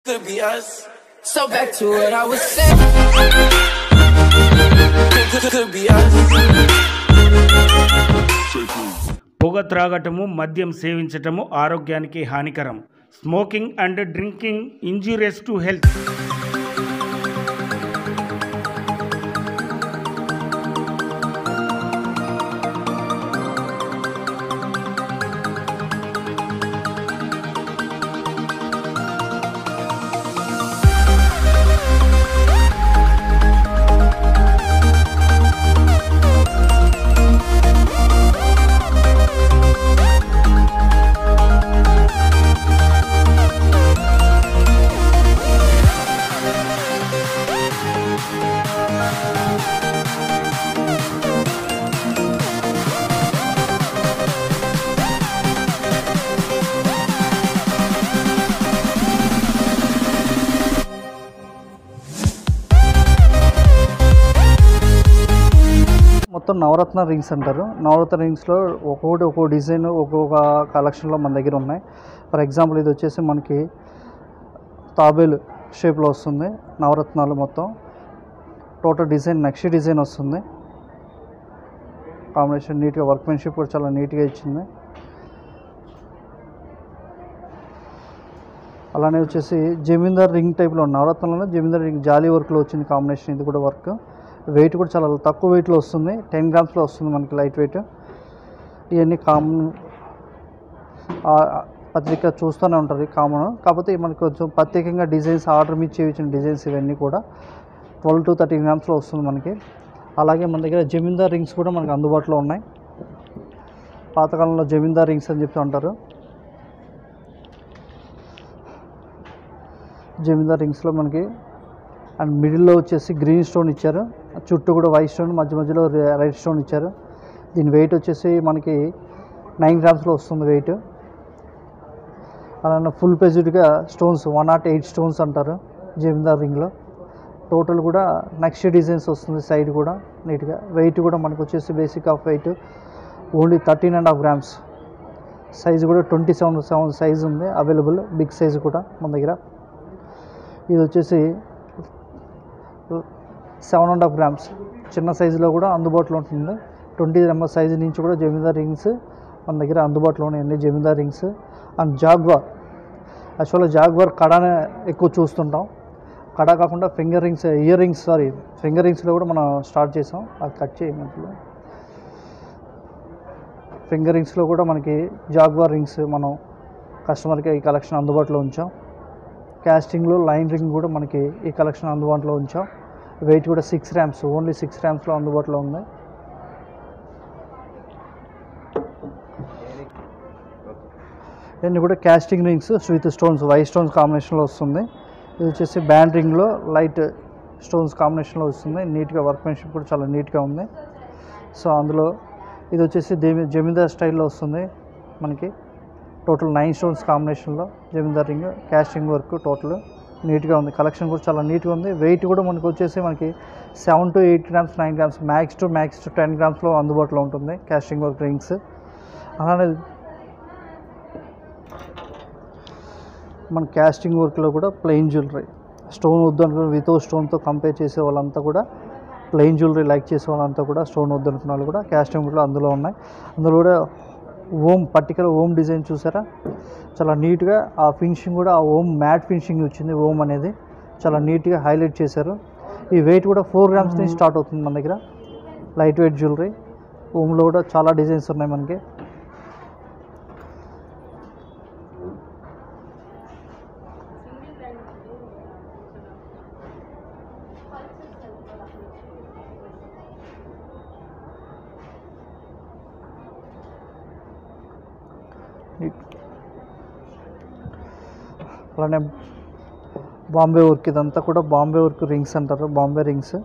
could be us. So back to what I was saying. Could, could, could be us. పొగ త్రాగటము మద్యం సేవించటము ఆరోగ్యానికి హానికరం smoking and drinking injurious to health మొత్తం Navaratna rings అంటారు నవరత్న రింగ్స్లో ఒక్కొక్కటి ఒక్కొక్క డిజైన్ ఒక్కొక్క కలెక్షన్లో మన దగ్గర ఉన్నాయి ఫర్ ఎగ్జాంపుల్ ఇది వచ్చేసి మనకి తాబేలు షేప్లో వస్తుంది నవరత్నాలు మొత్తం టోటల్ డిజైన్ నక్షి డిజైన్ వస్తుంది కాంబినేషన్ నీట్గా వర్క్మెన్షిప్ కూడా చాలా నీట్గా ఇచ్చింది అలానే వచ్చేసి జమీందార్ రింగ్ టైప్లో నవరత్నంలో జమీందార్ రింగ్ జాలీ వర్క్లో వచ్చింది కాంబినేషన్ ఇది కూడా వర్క్ వెయిట్ కూడా చాలా తక్కువ వెయిట్లో వస్తుంది టెన్ గ్రామ్స్లో వస్తుంది మనకి లైట్ వెయిట్ ఇవన్నీ కామన్ పత్రిక చూస్తూనే ఉంటుంది కామన్ కాకపోతే మనకి కొంచెం ప్రత్యేకంగా డిజైన్స్ ఆర్డర్ మీద చేయించిన డిజైన్స్ ఇవన్నీ కూడా ట్వెల్వ్ టు థర్టీ గ్రామ్స్లో వస్తుంది మనకి అలాగే మన దగ్గర జమీందార్ రింగ్స్ కూడా మనకి అందుబాటులో ఉన్నాయి పాతకాలంలో జమీందార్ రింగ్స్ అని చెప్తూ ఉంటారు జమీందార్ రింగ్స్లో మనకి అండ్ మిడిల్లో వచ్చేసి గ్రీన్ స్టోన్ ఇచ్చారు చుట్టూ కూడా వైట్ స్టోన్ మధ్య మధ్యలో రెడ్ స్టోన్ ఇచ్చారు దీని వెయిట్ వచ్చేసి మనకి నైన్ గ్రామ్స్లో వస్తుంది వెయిట్ అలానే ఫుల్ పేజ్డ్గా stones one nought eight stones అంటారు జమీందార్ రింగ్లో టోటల్ కూడా నెక్స్ట్ డిజైన్స్ వస్తుంది సైడ్ కూడా నీట్గా వెయిట్ కూడా మనకు వచ్చేసి basic of weight only thirteen and half grams size కూడా ట్వంటీ సెవెన్ సెవెన్ సైజ్ ఉంది అవైలబుల్ బిగ్ సైజ్ కూడా మన దగ్గర ఇది వచ్చేసి సెవెన్ అండ్ హాఫ్ గ్రామ్స్ చిన్న సైజులో కూడా అందుబాటులో ఉంటుంది ట్వంటీ నెంబర్ సైజు నుంచి కూడా జమీందార్ రింగ్స్ మన దగ్గర అందుబాటులో ఉన్నాయండి జమీందార్ రింగ్స్ అండ్ జాగ్వార్ యాక్చువల్గా జాగ్వార్ కడానే ఎక్కువ చూస్తుంటాం కడా కాకుండా finger rings ear rings sorry finger రింగ్స్లో కూడా మనం స్టార్ట్ చేసాం అది కట్ చేయమంటే ఫింగర్ రింగ్స్లో కూడా మనకి జాగ్వార్ రింగ్స్ మనం కస్టమర్కి ఈ కలెక్షన్ అందుబాటులో ఉంచాం క్యాస్టింగ్లో లైన్ రింగ్ కూడా మనకి ఈ కలెక్షన్ అందుబాటులో ఉంచాం వెయిట్ కూడా సిక్స్ ర్యామ్స్ ఓన్లీ సిక్స్ ర్యామ్స్లో అందుబాటులో ఉంది ఇవన్నీ కూడా casting rings with stones white stones కాంబినేషన్లో వస్తుంది ఇది వచ్చేసి బ్యాండ్ రింగ్లో లైట్ స్టోన్స్ కాంబినేషన్లో వస్తుంది నీట్గా వర్క్మెన్షిప్ కూడా చాలా నీట్గా ఉంది సో అందులో ఇది వచ్చేసి దేమి జమీందార్ స్టైల్లో వస్తుంది మనకి టోటల్ నైన్ స్టోన్స్ కాంబినేషన్లో Zamindar ring casting work total నీట్గా ఉంది కలెక్షన్ కూడా చాలా నీట్గా ఉంది వెయిట్ కూడా మనకు వచ్చేసి మనకి seven to eight grams nine grams max to max to ten గ్రామ్స్లో అందుబాటులో ఉంటుంది క్యాస్టింగ్ వర్క్ రింగ్స్ అలానే మన క్యాస్టింగ్ వర్క్లో కూడా ప్లెయిన్ జ్యువెలరీ స్టోన్ వద్దు అనుకున్న వితౌట్ స్టోన్తో కంపేర్ చేసే వాళ్ళంతా కూడా ప్లెయిన్ జ్యువెలరీ లైక్ చేసే వాళ్ళంతా కూడా స్టోన్ వద్దు అనుకున్న వాళ్ళు కూడా క్యాస్టింగ్ వర్క్లో అందులో ఉన్నాయి అందులో కూడా ఓమ్ పర్టికులర్ ఓమ్ డిజైన్ చూసారా చాలా నీట్గా ఆ ఫినిషింగ్ కూడా ఆ ఓమ్ మ్యాట్ ఫినిషింగ్ వచ్చింది ఓమ్ అనేది చాలా నీట్గా హైలైట్ చేశారు ఈ వెయిట్ కూడా ఫోర్ గ్రామ్స్ నుంచి స్టార్ట్ అవుతుంది మన దగ్గర లైట్ వెయిట్ జ్యువెలరీ ఓమ్లో కూడా చాలా డిజైన్స్ ఉన్నాయి మనకి అలానే బాంబే వర్క్ ఇదంతా కూడా బాంబే వర్క్ రింగ్స్ అంటారు బాంబే రింగ్స్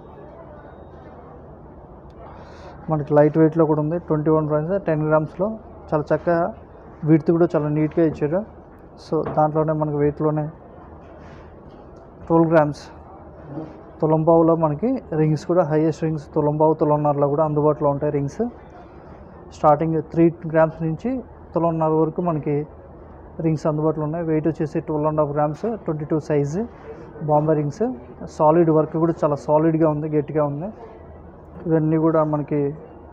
మనకి లైట్ వెయిట్లో కూడా ఉంది ట్వంటీ వన్ గ్రామ్స్ టెన్ గ్రామ్స్లో చాలా చక్కగా విడ్త్ కూడా చాలా నీట్గా ఇచ్చారు సో దాంట్లోనే మనకి వెయిట్లోనే ట్వెల్వ్ గ్రామ్స్ తులంబావులో మనకి రింగ్స్ కూడా హైయెస్ట్ రింగ్స్ తులంబావు తులంన్నరలో కూడా అందుబాటులో ఉంటాయి రింగ్స్ స్టార్టింగ్ త్రీ గ్రామ్స్ నుంచి తులంన్నర వరకు మనకి రింగ్స్ అందుబాటులో ఉన్నాయి వెయిట్ వచ్చేసి twelve and half grams twenty two size Bombay rings solid work కూడా చాలా సాలిడ్గా ఉంది గట్టిగా ఉంది ఇవన్నీ కూడా మనకి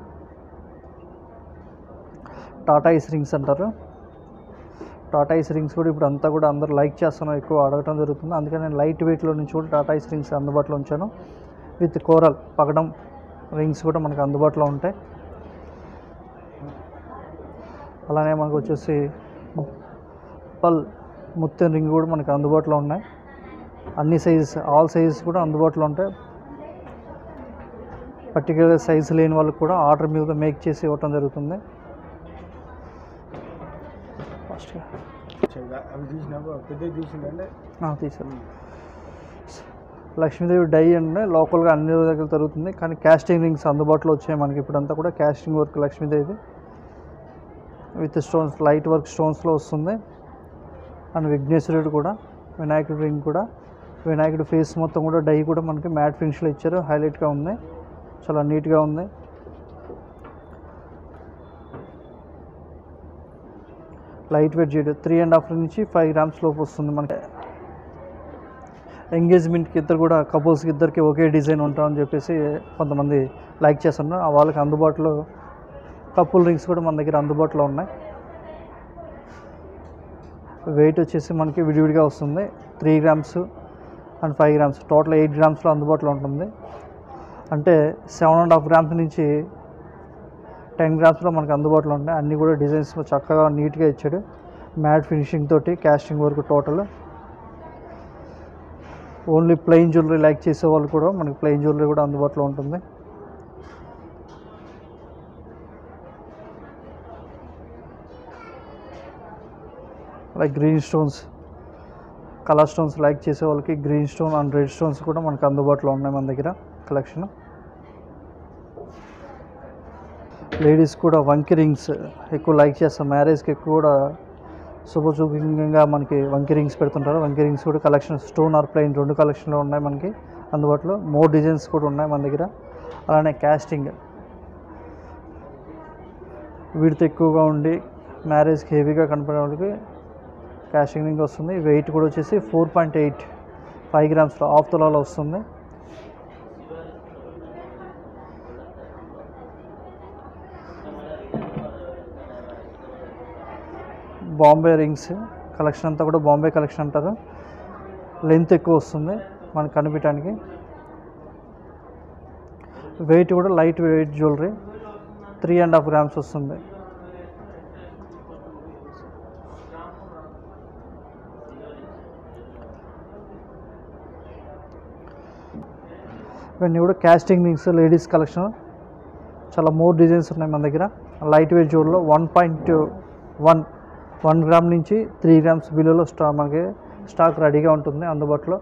టాటా ఐస్ రింగ్స్ అంటారు టాటా ఐస్ రింగ్స్ కూడా ఇప్పుడు అంతా కూడా అందరూ లైక్ చేస్తున్నారు ఎక్కువ అడగటం జరుగుతుంది అందుకని నేను లైట్ వెయిట్లో నుంచి కూడా టాటా ఐస్ రింగ్స్ అందుబాటులో ఉంచాను విత్ కోరల్ పగడం రింగ్స్ కూడా మనకు అందుబాటులో ఉంటాయి అలానే మనకు వచ్చేసి పల్ ముత్యం రింగ్ కూడా మనకు అందుబాటులో ఉన్నాయి అన్ని సైజెస్ ఆల్ సైజెస్ కూడా అందుబాటులో ఉంటాయి పర్టికులర్ సైజు లేని వాళ్ళకి కూడా ఆర్డర్ మీద మేక్ చేసి ఇవ్వటం జరుగుతుంది ఫస్ట్గా అవి తీసినప్పుడు పెద్ద తీసిండే తీసారు లక్ష్మీదేవి డై అంటే లోకల్గా అన్ని దగ్గర దొరుకుతుంది కానీ క్యాస్టింగ్ రింగ్స్ అందుబాటులో వచ్చాయి మనకి ఇప్పుడంతా కూడా casting work Lakshmidevi with stones light work స్టోన్స్లో వస్తుంది అండ్ విఘ్నేశ్వరుడు కూడా వినాయకుడి రింగ్ కూడా వినాయకుడి ఫేస్ మొత్తం కూడా డై కూడా మనకి మ్యాట్ ఫినిష్లో ఇచ్చారు హైలైట్గా ఉంది చాలా నీట్గా ఉంది లైట్ వెయిట్ చేయడం త్రీ అండ్ హాఫ్ నుంచి ఫైవ్ గ్రామ్స్ లోపు వస్తుంది మనకి ఎంగేజ్మెంట్కి ఇద్దరు కూడా కపుల్స్కి ఇద్దరికి ఒకే డిజైన్ ఉంటామని చెప్పేసి కొంతమంది లైక్ చేస్తున్నారు ఆ వాళ్ళకి అందుబాటులో కపుల్ రింగ్స్ కూడా మన దగ్గర అందుబాటులో ఉన్నాయి వెయిట్ వచ్చేసి మనకి విడివిడిగా వస్తుంది three grams and five grams total eight గ్రామ్స్లో అందుబాటులో ఉంటుంది అంటే సెవెన్ అండ్ హాఫ్ గ్రామ్స్ నుంచి టెన్ గ్రామ్స్లో మనకు అందుబాటులో ఉంటాయి అన్నీ కూడా డిజైన్స్ చక్కగా నీట్గా ఇచ్చాడు మ్యాట్ ఫినిషింగ్ తోటి కాస్టింగ్ వరకు total only plain jewellery like చేసే వాళ్ళు కూడా మనకి ప్లెయిన్ జ్యువెలరీ కూడా అందుబాటులో ఉంటుంది like green stones colour stones like చేసే వాళ్ళకి green stone and red stones కూడా మనకు అందుబాటులో ఉన్నాయి మన దగ్గర కలెక్షన్ లేడీస్ కూడా వంకి రింగ్స్ ఎక్కువ లైక్ చేస్తాం మ్యారేజ్కి ఎక్కువ కూడా శుభసూచకంగా మనకి వంకి రింగ్స్ పెడుతుంటారు వంకి రింగ్స్ కూడా కలెక్షన్ స్టోన్ ఆర్ ప్లెయిన్ రెండు కలెక్షన్లో ఉన్నాయి మనకి అందుబాటులో మోర్ డిజైన్స్ కూడా ఉన్నాయి మన దగ్గర అలానే క్యాస్టింగ్ వీటితో ఎక్కువగా ఉండి మ్యారేజ్కి హెవీగా కనపడే వాళ్ళకి క్యాస్టింగ్ రింగ్ వస్తుంది వెయిట్ కూడా వచ్చేసి ఫోర్ పాయింట్ ఎయిట్ ఫైవ్ గ్రామ్స్లో హాఫ్ తులాలో వస్తుంది బాంబే రింగ్స్ కలెక్షన్ అంతా కూడా బాంబే కలెక్షన్ అంటారు లెంత్ ఎక్కువ వస్తుంది మనకు కనిపించడానికి వెయిట్ కూడా light weight jewellery three and half grams వస్తుంది ఇవన్నీ కూడా క్యాస్టింగ్ రింగ్స్ లేడీస్ కలెక్షన్ చాలా మోర్ డిజైన్స్ ఉన్నాయి మన దగ్గర లైట్ వెయిట్ జ్యువెల్లో one point one one gram నుంచి త్రీ గ్రామ్స్ బిలోలో స్టా మనకి స్టాక్ రెడీగా ఉంటుంది అందుబాటులో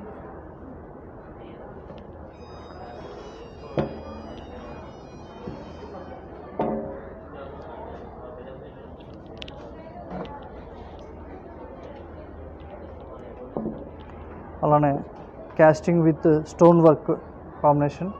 అలానే casting with stone work combination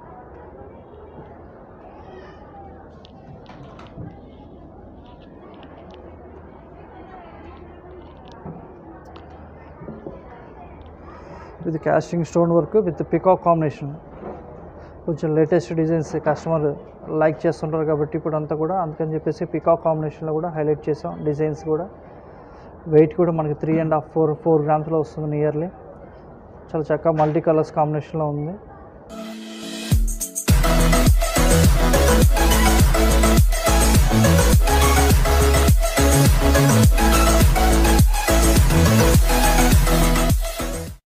with casting stone work with peacock combination కొంచెం లేటెస్ట్ డిజైన్స్ కస్టమర్ లైక్ చేస్తుంటారు కాబట్టి ఇప్పుడు అంతా కూడా అందుకని చెప్పేసి పికాక్ కాంబినేషన్లో కూడా హైలైట్ చేసాం డిజైన్స్ కూడా వెయిట్ కూడా మనకి three and half four four గ్రామ్స్లో వస్తుంది నియర్లీ చాలా చక్కగా మల్టీ కలర్స్ కాంబినేషన్లో ఉంది